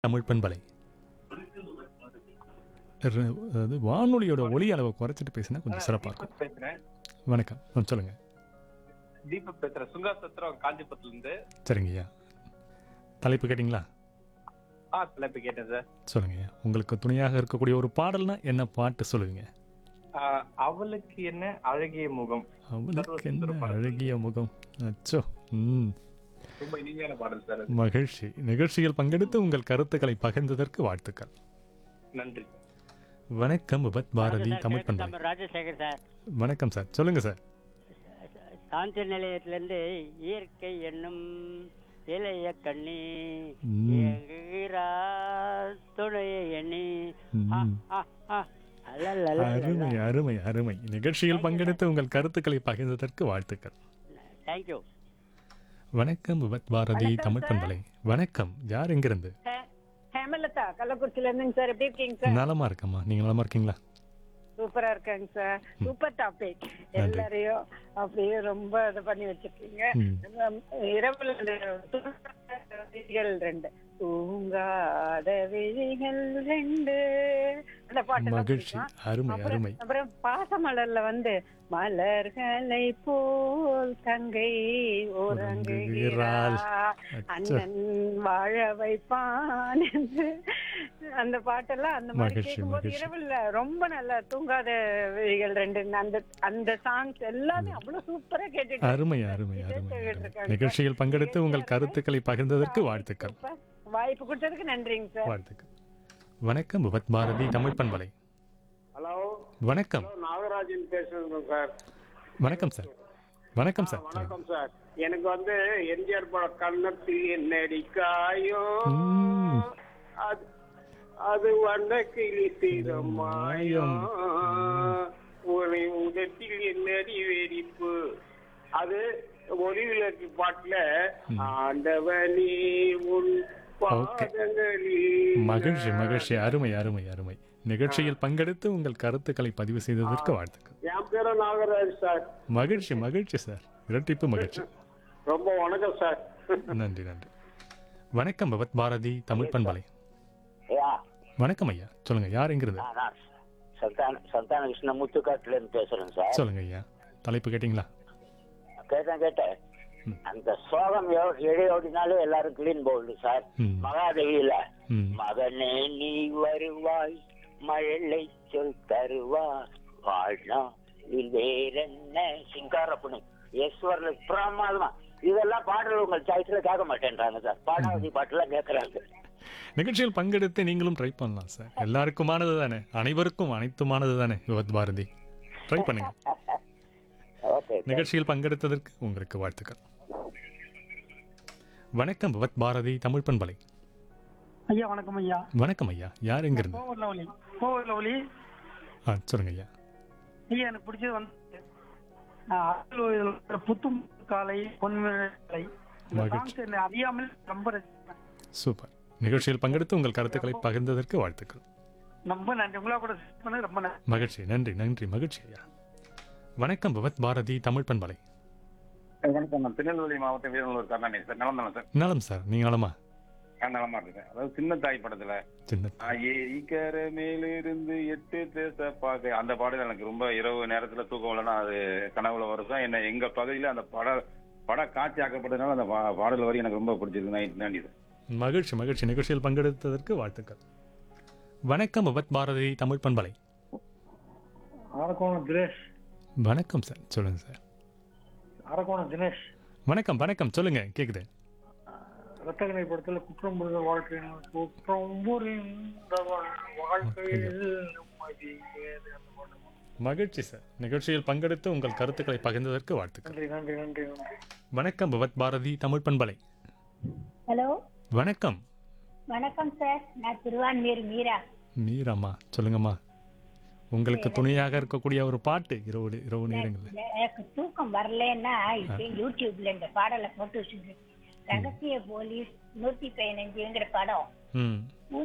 தமிழ் பண்பலை ர- அதாவது வானொலியோட ஒலி அளவை குறைச்சிட்டு பேசினா கொஞ்சம் சிறப்பாக இருக்கும் தீபக் பேசுறேன் வணக்கம் ஆ, சொல்லுங்க தீபக் பேசுறேன் சுங்கா சத்திரம் காஞ்சிபுரத்துல இருந்து சரிங்கய்யா தலைப்பு கேட்டிங்களா ஆ தலைப்பு கேட்டேன் சார் சொல்லுங்கய்யா உங்களுக்கு துணையாக இருக்கக்கூடிய ஒரு பாடல்னா என்ன பாட்டு சொல்லுவீங்க ஆ, அவளுக்கு என்ன அழகிய முகம் அவளுக்கு என்ன அழகிய முகம் அச்சோ ம் ரொம்ப இனிமையான பாடல் சார் அது. மகிழ்ச்சி நிகழ்ச்சியில் பங்கெடுத்து உங்கள் கருத்துக்களை பகிர்ந்ததற்கு வாழ்த்துக்கள் நன்றி வணக்கம் விபத் பாரதி சார், தமிழ் கிழக்கு பண்பலை தமிழ் ராஜசேகர் சார் வணக்கம் சார் சொல்லுங்க சார் சாந்தி நிலையத்திலிருந்து இயற்கை என்னும் இளைய கண்ணி ம். இயங்குகிறார் துணையை எண்ணி ம். அருமை அருமை அருமை நிகழ்ச்சியில் பங்கெடுத்து உங்கள் கருத்துக்களை பகிர்ந்ததற்கு வாழ்த்துக்கள் தேங்க்யூ வணக்கம் விபத் பாரதி தமிழ் பண்பலை வணக்கம் யார் எங்கிருந்து ஹே- ஹேமலதா கள்ளக்குறிச்சில இருந்துங்க சார் எப்படி இருக்கீங்க சார் நலமா இருக்கம்மா நீங்க நலமா இருக்கீங்களா சூப்பரா இருக்காங்க சார் சூப்பர் டாபிக் எல்லாரையும் அப்படியே ரொம்ப இது பண்ணி வச்சிருக்கீங்க ம். உம், இரவுல இந்த தூங்காத விழிகள் ரெண்டு தூங்காத விழிகள் ரெண்டு அந்த பாட்டு மகிழ்ச்சி அருமை அருமை அப்புறம் பாசமலர்ல வந்து மலர்களை போல் தங்கை உறங்குகிறாள். உறங்குகிறாள் அச்சோ. அண்ணன் வாழ வைப்பான் என்று அந்த பாட்டெல்லாம் அந்த மாதிரி மகிழ்ச்சி, கேட்கும்போது மகிழ்ச்சி. இரவுல ரொம்ப நல்லா தூங்காத விழிகள் ரெண்டு அந்த அந்த சாங்ஸ் எல்லாமே அவ்வளவு சூப்பரா கேட்டுட்டு அருமை அருமை அருமை அருமை. நிகழ்ச்சியில் பங்கெடுத்து உங்கள் கருத்துக்களை பகிர்ந்ததற்கு வாழ்த்துக்கள் சூப்பர். வாய்ப்பு கொடுத்ததுக்கு நன்றிங்க சார் வாழ்த்துக்கள் வணக்கம் விபத் பாரதி தமிழ் பண்பலை ஹலோ வணக்கம் நாகராஜன் பேசுறேங்க சார் வணக்கம் சார் வணக்கம் சார் சொல்லுங்க. வணக்கம் சார் எனக்கு வந்து எம்ஜிஆர் பட கண்ணத்தில் என்னடி காயம் ம். அது அது வண்ண கிளி செய்த மாயம் உன்னை உதட்டில் என்னடி வெடிப்பு அது ஒளிவிளக்கு பாட்டுல ஆண்டவனே உன் பாதங்களில் மகிழ்ச்சி மகிழ்ச்சி அருமை அருமை அருமை நிகழ்ச்சியில் பங்கெடுத்து உங்கள் கருத்துக்களை பதிவு செய்ததற்கு வாழ்த்துக்கள் என் பேரும் நாகராஜ் சார் மகிழ்ச்சி மகிழ்ச்சி சார் இரட்டிப்பு மகிழ்ச்சி ரொம்ப வணக்கம் சார் நன்றி நன்றி வணக்கம் பகவத் பாரதி தமிழ் பண்பலை ஐயா வணக்கம் ஐயா சொல்லுங்க யார் எங்கிருந்து நான் நான் சந்தான சந்தான கிருஷ்ண முத்துக்காட்டுல இருந்து பேசுறேன் சார் சொல்லுங்க ஐயா தலைப்பு கேட்டிங்களா கேட்டேன் கேட்டேன் ம். அந்த சோகம் எ- இழையோடினாலே எல்லாரும் கிளீன் போல்டு சார் ம். மகாதேவியில ம் மகனே நீ வருவாய் மழலை சொல் தருவாய் வாழ்நா வேறென்ன சிங்காரப்பணி ஈஸ்வரில் பிரமாதமா இதெல்லாம் பாடல் உங்கள் சாய்ஸ்ல கேட்க மாட்டேன்றாங்க சார் பாடாவதி பாட்டுலாம் கேட்கறாங்க நிகழ்ச்சியில் பங்கெடுத்து நீங்களும் ட்ரை பண்ணலாம் சார் எல்லாருக்குமானது தானே அனைவருக்கும் அனைத்துமானது தானே விபத் பாரதி ட்ரை பண்ணுங்க ஓகே நிகழ்ச்சியில் பங்கெடுத்ததற்கு உங்களுக்கு வாழ்த்துக்கள் வணக்கம் விபத் பாரதி தமிழ் பண்பலை ஐயா வணக்கம் ஐயா வணக்கம் ஐயா யார் எங்கிருந்து கோவில் லவ்லி கோவில் லவ்லி ஆ சொல்லுங்க ஐயா ஐயா எனக்கு பிடிச்சது வந்து ஆ, அருள் ஓய்வில் இருக்கிற புத்தும் காலை பொன்மலை இந்த மகிழ்ச்சி. songs என்னை அறியாமல் ரொம்ப ரசிப்பேன். சூப்பர் நிகழ்ச்சியில் பங்கெடுத்து உங்கள் கருத்துக்களை பகிர்ந்ததற்கு வாழ்த்துக்கள் ரொம்ப நன்றி உங்களா கூட share பண்ணது ரொம்ப நன்றி மகிழ்ச்சி நன்றி நன்றி மகிழ்ச்சி ஐயா வணக்கம் விபத் பாரதி தமிழ் பண்பலை வணக்கம் நான் திருநெல்வேலி மாவட்டம் வீரநல்லூர் கருணாநிதி சார் நலம் தானே சார் நலம் சார் நீங்க நலமா நான் நலமா இருக்கேன் அதாவது சின்ன தாய் படத்துல சின்ன ஏரிக்கர மேலிருந்து எட்டு தேச பார்க்க அந்த பாடல் எனக்கு ரொம்ப இரவு நேரத்துல தூக்கம் இல்லைன்னா அது கனவுல வருஷம் என்ன எங்க பகுதியில அந்த பட பட காட்சி ஆக்கப்பட்டதுனால அந்த பா- பாடல் வரி எனக்கு ரொம்ப பிடிச்சிருக்கு நைட் நன்றி சார் மகிழ்ச்சி மகிழ்ச்சி நிகழ்ச்சியில் பங்கெடுத்ததற்கு வாழ்த்துக்கள் வணக்கம் விபத் பாரதி தமிழ் பண்பலை அரக்கோணம் தினேஷ் வணக்கம் சார் சொல்லுங்க சார் அரக்கோணம் தினேஷ் வணக்கம் வணக்கம் சொல்லுங்க கேக்குது ரத்தகனை படத்துல குற்றம் புரிந்த வாழ்க்கை குற்றம் புரிந்த வாழ்க்கையில் நிம்மதி ஏது அந்த பாட்டு. மகிழ்ச்சி சார் நிகழ்ச்சியில் பங்கெடுத்து உங்கள் கருத்துக்களை பகிர்ந்ததற்கு வாழ்த்துக்கள் நன்றி நன்றி நன்றி நன்றி வணக்கம் விபத் பாரதி தமிழ் பண்பலை ஹலோ வணக்கம் வணக்கம் சார் நான் திருவான்மீர் மீரா மீராம்மா சொல்லுங்கம்மா உங்களுக்கு துணையாக இருக்கக்கூடிய ஒரு பாட்டு இரவு இரவு நேரங்களில் எனக்கு தூக்கம் வரலன்னா இப்ப யூடியூப்ல இந்த பாடலை போட்டு வச்சுருக்கு ரகசிய போலீஸ் நூத்தி பதினஞ்சுங்கிற படம் ம்